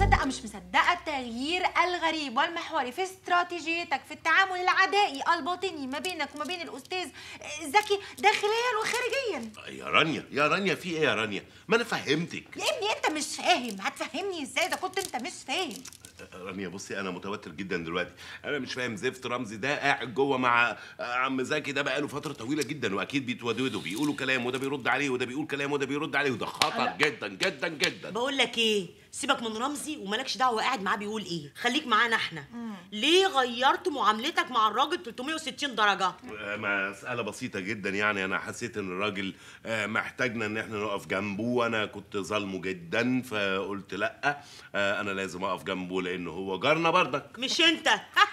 مصدقه مش مصدقه التغيير الغريب والمحوري في استراتيجيتك في التعامل العدائي الباطني ما بينك وما بين الاستاذ زكي داخليا وخارجيا يا رانيا يا رانيا في ايه يا رانيا ما انا فهمتك يا ابني انت مش فاهم هتفهمني ازاي ده كنت انت مش فاهم رانيا بصي انا متوتر جدا دلوقتي انا مش فاهم زفت رمزي ده قاعد جوه مع عم زكي ده بقاله فتره طويله جدا واكيد بيتودودوا بيقولوا كلام وده بيرد عليه وده بيقول كلام وده بيرد عليه وده خطر جدا جدا جدا بقول لك ايه سيبك من رمزي ومالكش دعوه قاعد معاه بيقول ايه خليك معانا احنا ليه غيرت معاملتك مع الراجل 360 درجه آه، مسألة بسيطة جدا يعني أنا حسيت إن الراجل آه، محتاجنا إن إحنا نقف جنبه وأنا كنت ظالمه جدا فقلت لأ آه، أنا لازم أقف جنبه لأنه هو جارنا بردك مش انت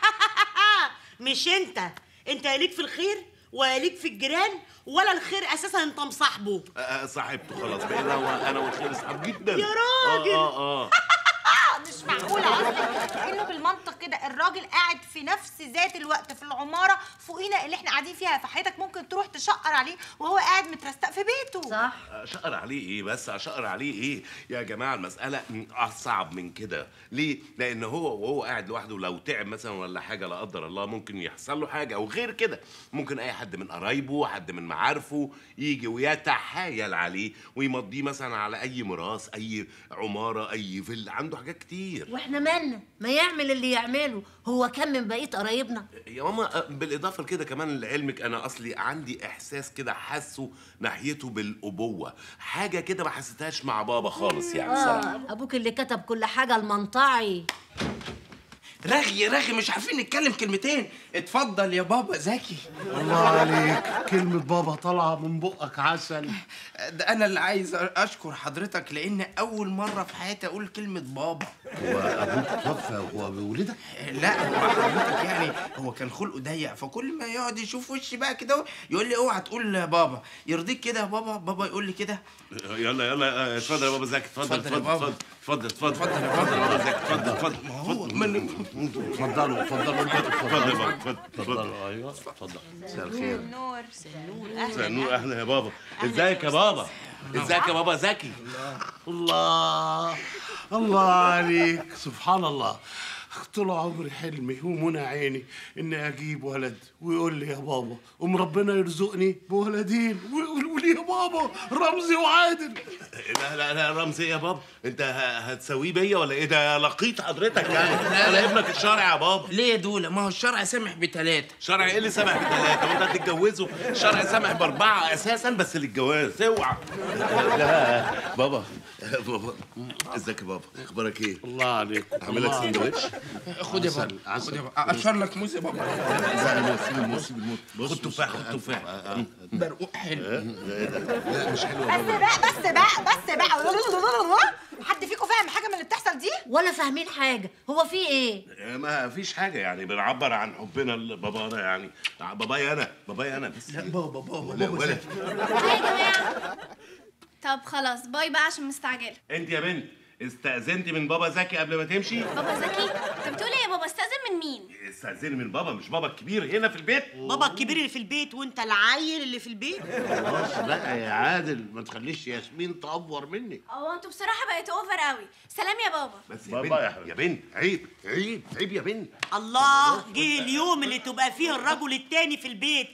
مش انت انت يا ليك في الخير ولا ليك في الجيران ولا الخير اساسا انت مصاحبه آه، آه، صاحبته خلاص بقينا هو أنا والخير أصحاب جدا يا راجل. آه آه آه مش معقولة أصلا كأنه بالمنطق كده الراجل قاعد في نفس ذات الوقت في العمارة فوقينا اللي احنا قاعدين فيها فحياتك ممكن تروح تشقر عليه وهو قاعد مترستق في بيته صح اشقر عليه ايه بس اشقر عليه ايه يا جماعه المساله اصعب من كده ليه لان هو وهو قاعد لوحده لو تعب مثلا ولا حاجه لا قدر الله ممكن يحصل له حاجه او غير كده ممكن اي حد من قرايبه حد من معارفه يجي ويتحايل عليه ويمضيه مثلا على اي ميراث اي عماره اي فيلا عنده حاجات كتير واحنا مالنا ما يعمل اللي يعمله هو كان من بقيه قرايبنا يا ماما آه، بالاضافه لكده كمان لعلمك انا اصلي عندي احساس كده حاسه ناحيته بالابوه حاجه كده ما حسيتهاش مع بابا خالص يعني صراحه اه ابوك اللي كتب كل حاجه المنطعي رغي رغي مش عارفين نتكلم كلمتين اتفضل يا بابا زكي الله عليك كلمة بابا طالعة من بقك عسل ده انا اللي عايز اشكر حضرتك لان اول مره في حياتي اقول كلمه بابا هو أبوك توفى وهو بولدك؟ لا هو حضرتك يعني هو كان خلقه ضيق فكل ما يقعد يشوف وشي بقى كده يقول لي اوعى تقول بابا يرضيك كده يا بابا بابا يقول لي كده يلا يلا آه، اتفضل يا بابا زكي اتفضل اتفضل يا اتفضل بابا. اتفضل اتفضل اتفضل اتفضل يا بابا. اتفضل يا بابا زكي اتفضل اتفضل ما هو اتفضل من اتفضلوا اتفضلوا انتوا اتفضل يا بابا اتفضلوا اتفضل اتفضل اتفضلوا ايوه اتفضل مساء الخير نور سنور اهلا يا بابا ازيك يا بابا ازيك يا بابا زكي الله الله عليك سبحان الله طول عمري حلمي ومنى عيني اني اجيب ولد ويقول لي يا بابا ام ربنا يرزقني بولدين ويقول لي يا بابا رمزي وعادل لا لا لا رمزي يا بابا انت ه- هتسويه بيا ولا ايه ده لقيت حضرتك يعني انا ابنك الشرعي يا بابا ليه يا دوله ما هو الشرع سامح بثلاثه شرعي ايه اللي سامح بثلاثه وانت هتتجوزه الشرع سامح باربعه اساسا بس للجواز اوعى لا بابا بابا ازيك يا بابا اخبارك ايه الله عليك اعمل لك سندوتش خد يا بابا عسل. خد يا بابا اشر لك موز يا بابا لا لا سيب الموت سيب الموت خد تفاح خد تفاح برقوق حلو لا مش حلو بس بقى بس بقى بس بقى حد فيكم فاهم حاجة من اللي بتحصل دي؟ ولا فاهمين حاجه هو في ايه ما فيش حاجه يعني بنعبر عن حبنا لبابانا يعني بابايا انا بابايا انا بس بابا بابا ولا بابا ولا يا جماعة طب خلاص باي بقى عشان مستعجلة انت يا بنت استأذنتي من بابا زكي قبل ما تمشي بابا زكي انت بتقول ايه يا بابا استاذن من مين استأذني من بابا مش بابا الكبير هنا في البيت بابا الكبير اللي في البيت وانت العيل اللي في البيت خلاص بقى يا عادل ما تخليش ياسمين تأفور مني هو انتوا بصراحة بقيتوا اوفر قوي سلام يا بابا بس يا بابا بنت يا حبيبي. يا بنت عيب عيب عيب يا بنت الله جه اليوم اللي تبقى فيه الرجل التاني في البيت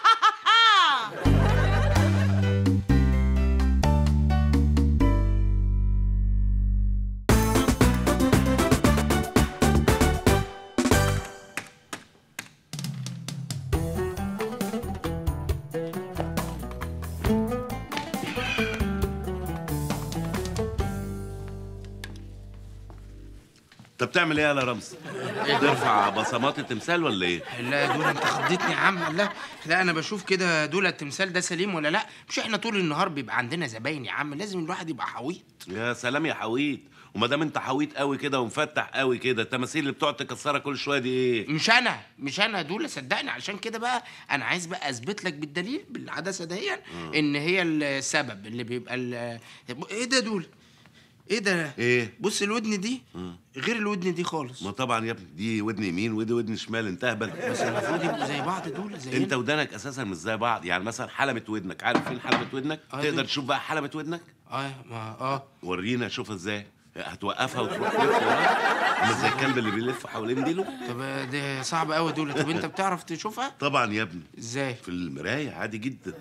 طب تعمل ايه يا رمز؟ ترفع بصمات التمثال ولا ايه؟ لا يا دوله انت خضتني يا عم لا لا انا بشوف كده دوله التمثال ده سليم ولا لا مش احنا طول النهار بيبقى عندنا زباين يا عم لازم الواحد يبقى حويط يا سلام يا حويط وما دام انت حويط قوي كده ومفتح قوي كده التماثيل اللي بتقعد تكسرها كل شويه دي ايه؟ مش انا مش انا يا دوله صدقني عشان كده بقى انا عايز بقى اثبت لك بالدليل بالعدسه دي ان هي السبب اللي بيبقى ال- ايه ده يا دوله ايه ده ايه؟ بص الودن دي غير الودن دي خالص ما طبعا يا ابني دي ودن يمين ودي ودن شمال انت اهبل بس المفروض يبقوا زي بعض دول زي انت ودانك اساسا مش زي بعض يعني مثلا حلبة ودنك عارف فين حلبة ودنك آه، تقدر دي. تشوف بقى حلبة ودنك اه ما اه ورينا شوفها ازاي هتوقفها وتروح تلف وراها مش زي الكلب اللي بيلف حوالين ديله طب ده صعب قوي دول طب انت بتعرف تشوفها طبعا يا ابني ازاي في المرايه عادي جدا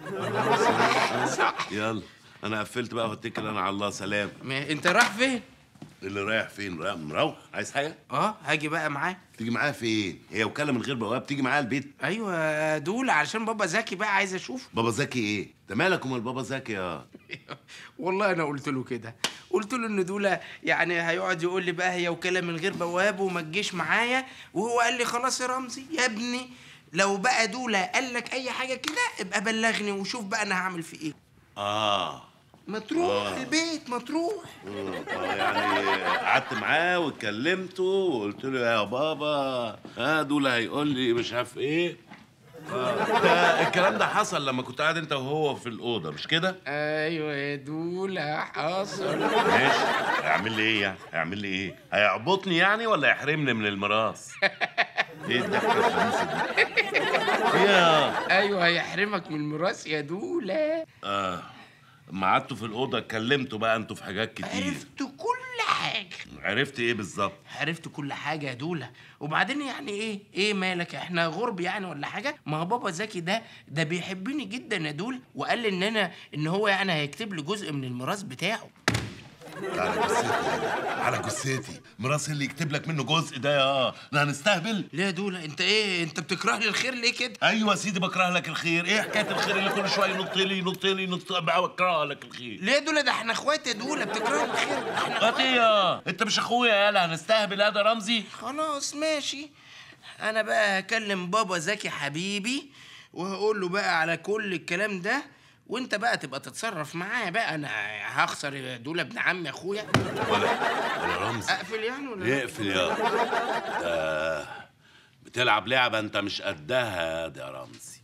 صح يلا انا قفلت بقى واتكل انا على الله سلام ما انت رايح فين اللي رايح فين رايح مروح عايز حاجه اه هاجي بقى معاه تيجي معايا فين هي وكاله من غير بواب تيجي معايا البيت ايوه دول علشان بابا زكي بقى عايز اشوفه بابا زكي ايه انت مالك ومال بابا زكي يا والله انا قلت له كده قلت له ان دول يعني هيقعد يقول لي بقى هي وكاله من غير بواب وما تجيش معايا وهو قال لي خلاص يا رمزي يا ابني لو بقى دول قال لك اي حاجه كده ابقى بلغني وشوف بقى انا هعمل في ايه اه ما تروح البيت ما تروح آه، يعني قعدت معاه واتكلمته وقلت له يا بابا ها دول هيقول لي مش عارف ايه آه، ده الكلام ده حصل لما كنت قاعد انت وهو في الاوضه مش كده ايوه يا دولة حصل ماشي هيعمل لي ايه يعني هيعمل لي ايه هيعبطني يعني ولا يحرمني من الميراث ايه الضحكه الخبيثه دي يا ايوه هيحرمك من الميراث يا دولة اه ما قعدتوا في الاوضه اتكلمتوا بقى انتوا في حاجات كتير عرفت كل حاجه عرفت ايه بالظبط عرفت كل حاجه يا دوله وبعدين يعني ايه ايه مالك احنا غرب يعني ولا حاجه ما هو بابا زكي ده ده بيحبني جدا يا دول وقال لي ان انا ان هو يعني هيكتب لي جزء من الميراث بتاعه على جثتي على جثتي ميراث اللي يكتب لك منه جزء ده يا احنا هنستهبل ليه يا دوله انت ايه انت بتكره لي الخير ليه كده ايوه يا سيدي بكره لك الخير ايه حكايه الخير اللي كل شويه ينط لي ينط لي ينط بقى بكره لك الخير ليه يا دوله ده احنا اخوات يا دوله بتكره لي الخير ده احنا هات ايه يا انت مش اخويا يالا هنستهبل هذا رمزي خلاص ماشي انا بقى هكلم بابا زكي حبيبي وهقول له بقى على كل الكلام ده وانت بقى تبقى تتصرف معايا بقى انا هخسر دول ابن عمي اخويا ولا ولا رمزي اقفل يعني ولا لا؟ اقفل يا انت بتلعب لعبه انت مش قدها يا رمزي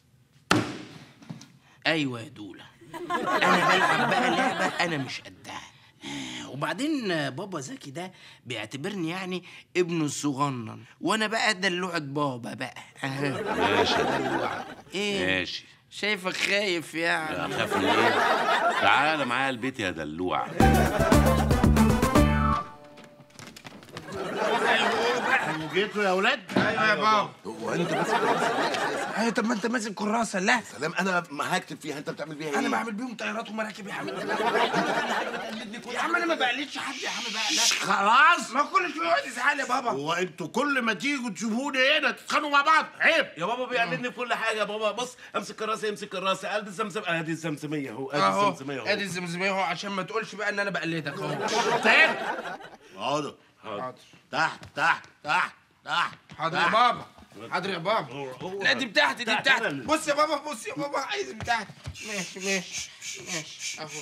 ايوه يا دوله انا بلعب بقى لعبه انا مش قدها وبعدين بابا زكي ده بيعتبرني يعني ابنه الصغنن وانا بقى دلوعة بابا بقى أها. ماشي يا دلوعة ايه ماشي شايفك خايف يعني اخاف من ايه تعال معايا البيت يا دلوعة جيتوا يا ولاد ايوه يا بابا وانت بس ايوه طب ما انت ماسك كراسه لا سلام انا ما هكتب فيها انت بتعمل بيها ايه انا بعمل بيهم طيارات ومراكب يا حبيبي يا عم انا ما بقلدش حد يا عم بقى لا خلاص ما كل شويه يقعد يزعل يا بابا هو انتوا كل ما تيجوا تشوفوني هنا تتخانقوا مع بعض عيب يا بابا بيقلدني في كل حاجه يا بابا بص امسك كراسه امسك كراسه قلب الزمزم ادي الزمزميه اهو ادي اهو الزمزميه ادي اهو الزمزميه اهو عشان ما تقولش بقى ان انا بقلدك اهو تاني اقعدوا حاضر تحت تحت تحت تحت حاضر يا بابا حاضر يا بابا لا دي بتاعتي دي بتاعتي بتاعتي أنا اللي- بص يا بابا بص يا بابا عايز بتاعتي ماشي ماشي ماشي اهو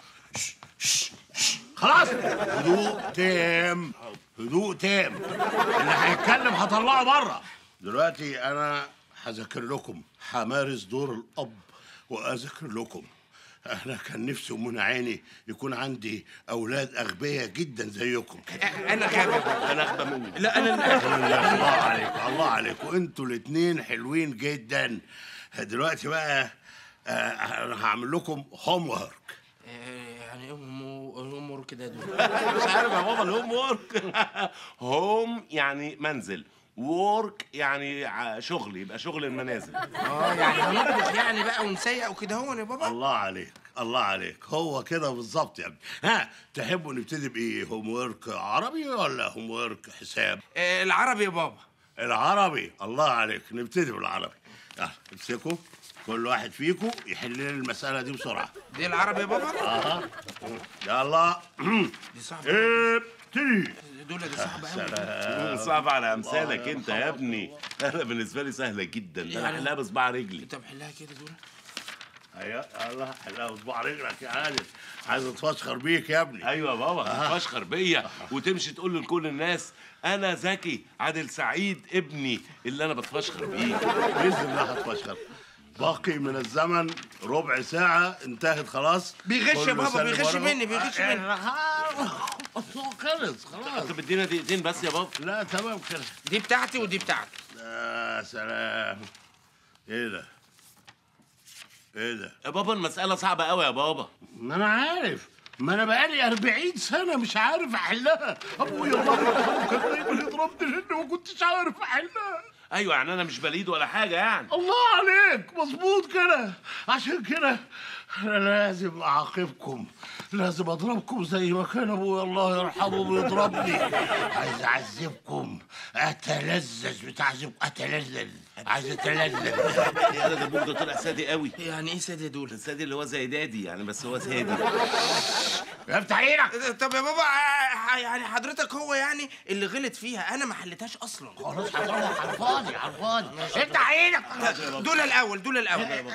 خلاص هدوء تام هدوء تام اللي هيتكلم هطلعه بره دلوقتي انا هذاكر لكم همارس دور الاب واذاكر لكم انا كان نفسي ومنى عيني يكون عندي اولاد اغبياء جدا زيكم انا غبي يا بابا. انا اخبى مني لا انا اللي الله عليك الله عليك وانتوا الاتنين حلوين جدا دلوقتي بقى آه، انا هعمل لكم هوم ورك يعني ايه امور امور كده يا دول مش عارف يا بابا الهوم وورك هوم يعني منزل وورك يعني ع- شغل يبقى شغل المنازل اه يعني هنطبخ يعني بقى ونسيق وكده هو يا بابا الله عليك الله عليك هو كده بالظبط يا ابني ها تحبوا نبتدي بايه هوم ورك عربي ولا هوم ورك حساب آه العربي يا بابا العربي الله عليك نبتدي بالعربي يلا امسكوا كل واحد فيكم يحل لي المسألة دي بسرعة دي العربي يا بابا اها يلا دي صعبه ابتدي دول دي صعبه قوي سلام صعب على امثالك انت يا ابني انا بالنسبه لي سهله جدا ده انا يعني- احلها بصباع رجلي طب حلها كده دول ايوه يلا حلها بصباع رجلك يا عادل عايز اتفشخر بيك يا ابني ايوه يا بابا تفشخر بيا وتمشي تقول لكل الناس انا زكي عادل سعيد ابني اللي انا بتفشخر بيه باذن الله هتفشخر باقي من الزمن ربع ساعة انتهت خلاص بيغش يا كله بابا، سلم بيغش ورقه. مني، بيغش آه، مني. آه، خلص خلاص انت بدينا دقيقتين بس يا بابا لا تمام كده دي بتاعتي ودي بتاعتي يا سلام ايه ده ايه ده يا بابا المساله صعبه قوي يا بابا ما انا عارف ما انا بقالي 40 سنه مش عارف احلها ابويا الله يرحمه كان دايما يضربني لاني ما كنتش عارف احلها ايوه يعني انا مش بليد ولا حاجه يعني الله عليك مظبوط كده عشان كده انا لازم اعاقبكم لازم اضربكم زي ما كان ابويا الله يرحمه بيضربني عايز اعذبكم اتلذذ بتعذيب اتلذذ عايز اتلذذ يا ده ابوك ده طلع سادي قوي يعني ايه سادة دول السادي اللي هو زي دادي يعني بس هو سادي افتح ايدك طب يا بابا آه، يعني حضرتك هو يعني اللي غلط فيها انا ما حلتهاش اصلا خلاص هضربك على الفاضي على الفاضي افتح ايدك دول الاول دول الاول